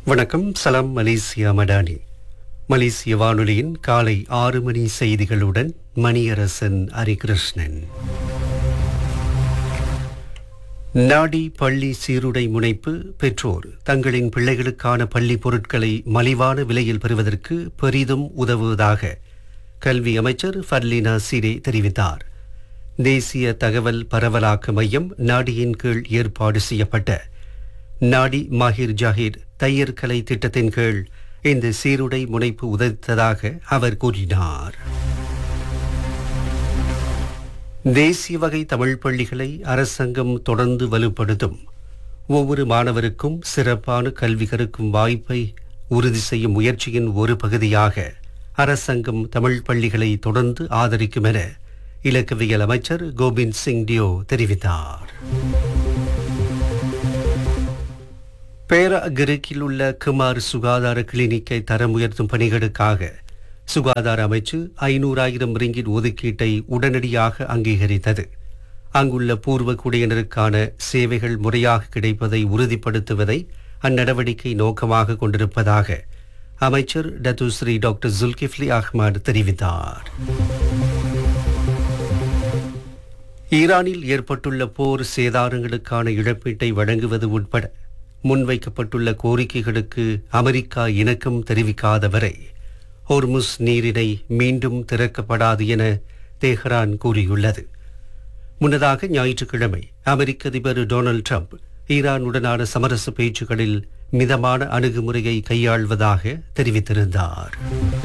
வணக்கம் சலாம் மலேசியா மடானி மலேசிய வானொலியின் காலை ஆறு மணி செய்திகளுடன் மணியரசன் ஹரிகிருஷ்ணன் நாடி பள்ளி சீருடை முனைப்பு பெற்றோர் தங்களின் பிள்ளைகளுக்கான பள்ளி பொருட்களை மலிவான விலையில் பெறுவதற்கு பெரிதும் உதவுவதாக கல்வி அமைச்சர் ஃபர்லினா சிரே தெரிவித்தார் தேசிய தகவல் பரவலாக்க மையம் நாடியின் கீழ் ஏற்பாடு செய்யப்பட்ட நாடி மாஹிர் ஜாஹிர் தையர் கலை திட்டத்தின் கீழ் இந்த சீருடை முனைப்பு உதவித்ததாக அவர் கூறினார் தேசிய வகை தமிழ் பள்ளிகளை அரசாங்கம் தொடர்ந்து வலுப்படுத்தும் ஒவ்வொரு மாணவருக்கும் சிறப்பான கல்வி கற்கும் வாய்ப்பை உறுதி செய்யும் முயற்சியின் ஒரு பகுதியாக அரசாங்கம் தமிழ் பள்ளிகளை தொடர்ந்து ஆதரிக்கும் என இலக்கவியல் அமைச்சர் கோபிந்த் சிங் டியோ தெரிவித்தார் பேரா கிரிக்கில் உள்ள குமார் சுகாதார கிளினிக்கை தரம் உயர்த்தும் பணிகளுக்காக சுகாதார அமைச்சு ஐநூறாயிரம் ரிங்கிட் ஒதுக்கீட்டை உடனடியாக அங்கீகரித்தது அங்குள்ள பூர்வ குடியினருக்கான சேவைகள் முறையாக கிடைப்பதை உறுதிப்படுத்துவதை அந்நடவடிக்கை நோக்கமாக கொண்டிருப்பதாக அமைச்சர் டத்துஸ்ரீ டாக்டர் ஜுல்கிஃப்லி அஹ்மத் தெரிவித்தார் ஈரானில் ஏற்பட்டுள்ள போர் சேதாரங்களுக்கான இழப்பீட்டை வழங்குவது உட்பட முன்வைக்கப்பட்டுள்ள கோரிக்கைகளுக்கு அமெரிக்கா இணக்கம் தெரிவிக்காத வரை ஹோர்முஸ் நீரிணை மீண்டும் திறக்கப்படாது என தெஹ்ரான் கூறியுள்ளது முன்னதாக ஞாயிற்றுக்கிழமை அமெரிக்க அதிபர் டொனால்ட் ட்ரம்ப் ஈரானுடனான சமரச பேச்சுகளில் மிதமான அணுகுமுறையை கையாள்வதாக தெரிவித்திருந்தார்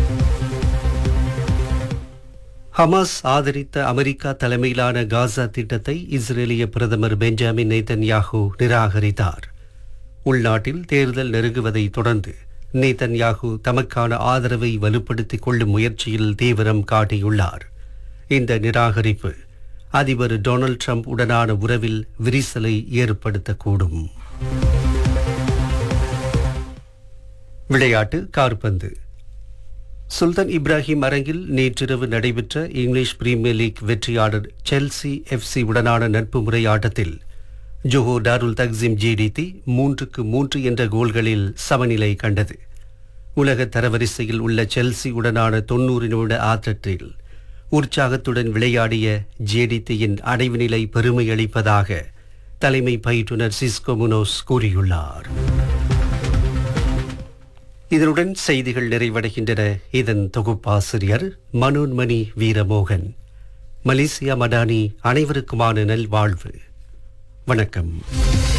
ஹமாஸ் ஆதரித்த அமெரிக்கா தலைமையிலான காசா திட்டத்தை இஸ்ரேலிய பிரதமர் பெஞ்சமின் நேதன்யாகு நிராகரித்தார் உள்நாட்டில் தேர்தல் நெருங்குவதை தொடர்ந்து நேதன்யாகு தமக்கான ஆதரவை வலுப்படுத்திக் கொள்ளும் முயற்சியில் தீவிரம் காட்டியுள்ளார் இந்த நிராகரிப்பு அதிபர் டொனால்ட் ட்ரம்ப் உடனான உறவில் விரிசலை ஏற்படுத்தக்கூடும் விளையாட்டு கார்பந்து சுல்தான் இப்ராஹிம் அரங்கில் நேற்றிரவு நடைபெற்ற இங்கிலீஷ் பிரீமியர் லீக் வெற்றியாளர் செல்சி எஃப்சி உடனான நட்பு முறை ஆட்டத்தில் ஜோஹோ டாருல் தக்ஸிம் ஜிடிடி மூன்றுக்கு மூன்று என்ற கோல்களில் சமநிலை கண்டது உலக தரவரிசையில் உள்ள செல்சி உடனான தொன்னூறு நிமிட ஆட்டத்தில் உற்சாகத்துடன் விளையாடிய ஜேடிடியின் அடைவு நிலை பெருமை அளிப்பதாக தலைமை பயிற்றுனர் சிஸ்கோ முனோஸ் கூறியுள்ளார் இதனுடன் செய்திகள் நிறைவடைகின்றன இதன் தொகுப்பாசிரியர் மனோன்மணி வீரமோகன் மலேசியா மடானி அனைவருக்குமான நல்வாழ்வு வணக்கம்